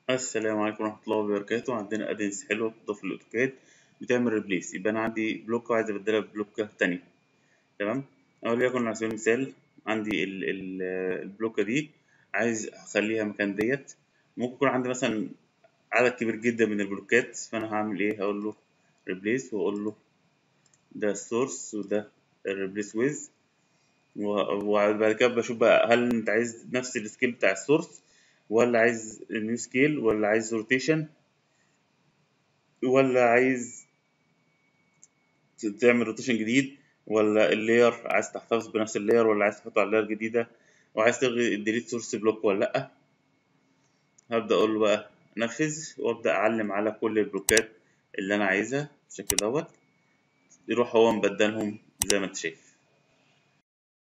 السلام عليكم ورحمة الله وبركاته عندنا ادنس حلوة بتضاف للأوتوكاد بتعمل ريبليس يبقى أنا عندي بلوكة وعايز أبدلها ببلوكة تانية تمام وليكن على سبيل المثال عندي ال ال البلوكة دي عايز أخليها مكان ديت ممكن يكون عندي مثلا عدد كبير جدا من البلوكات فأنا هعمل إيه هقول له ريبليس وأقول له ده السورس وده الريبليس ويز وبعد كده بشوف بقى هل أنت عايز نفس السكيل بتاع السورس ولا عايز نيو سكيل ولا عايز روتيشن ولا عايز تعمل روتيشن جديد ولا اللاير عايز تحتفظ بنفس اللاير ولا عايز تحطه على لاير جديدة وعايز تلغي الديليت سورس بلوك ولا لأ هبدأ أقول له بقى نفذ وأبدأ أعلم على كل البلوكات اللي أنا عايزها بالشكل دوت يروح هو مبدلهم زي ما أنت شايف